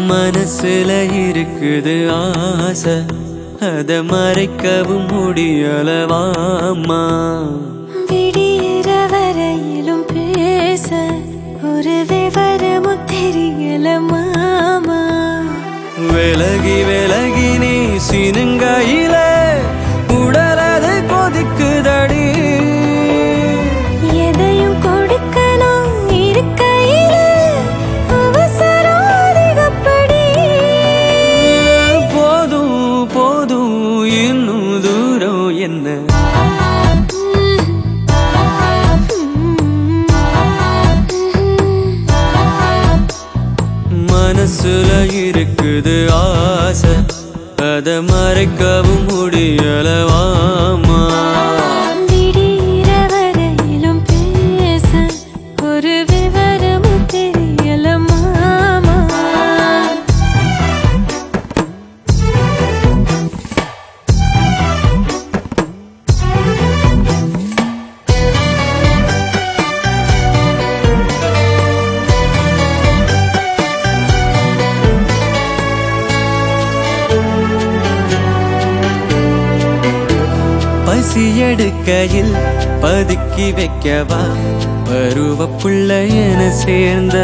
மனசுல இருக்குது ஆசை அத மறைக்கவும் முடியலவாமா விடியிற வரையிலும் பேச ஒரு விவரமும் தெரியல மாமா விலகி விலகி நீ சினுங்கையில உடலது கொதிக்குதடி எதையும் கொடுக்கணும் இருக்கையில அவசரம் அதிகப்படி போதும் போதும் இன்னும் தூரம் என்ன மனசுல இருக்குது ஆசை அத மறைக்கவும் முடியலவாமா விடியிற வரையிலும் பேச ஒரு விவரமும் தெரியல மாமா பசி எடுக்கையில் பதுக்கி வைக்கவா பருவ என சேர்ந்த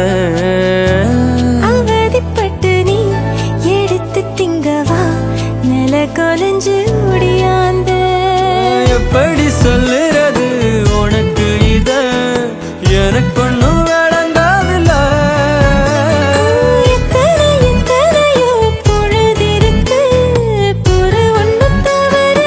அவதிப்பட்டு நீ எடுத்து திங்கவா நில கொலைஞ்சு முடியாந்த எப்படி சொல்லுறது உனக்கு இத எனக்கு ஒன்றும் விளங்காதில்ல எத்தனை எத்தனையோ பொழுதிருக்கு பொறு ஒன்றும் தவறு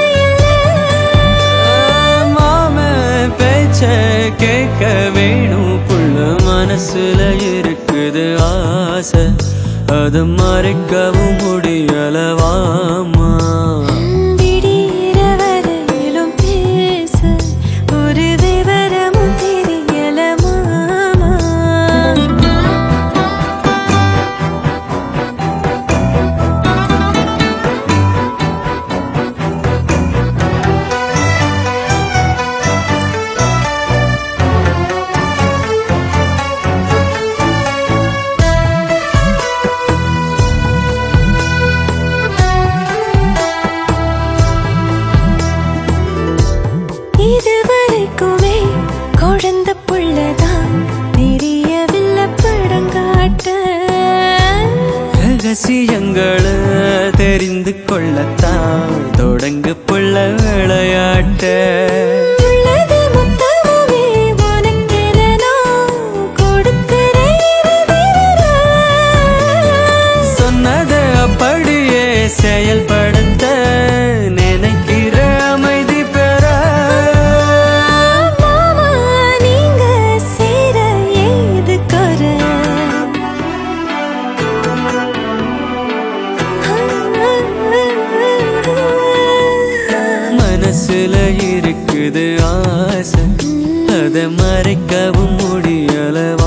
மாம பேச்ச கேட்க வேணும் புள்ள மனசுல இருக்குது ஆசை அது மறைக்கவும் முடியலவாமா விடியிற வரையிலும் பேச ஒரு விவரமும் தெரியல மாமா இதுவரைக்குமே குழந்த புள்ளதான் தெரியவில்லை படங்காட்ட ரகசியங்களை தெரிந்து கொள்ளத்தான் தொடங்கு புள்ள விளையாட்ட உள்ளது மொத்தமுமே உனக்கென நான் கொடுக்கிறேன் சொன்னதை அப்படியே செயல்படுத்த நினைக்கிற அமைதி பெற மாமா நீங்க சேர ஏது குறை மனசுல இருக்குது ஆசை அதை மறைக்கவும் முடியலவா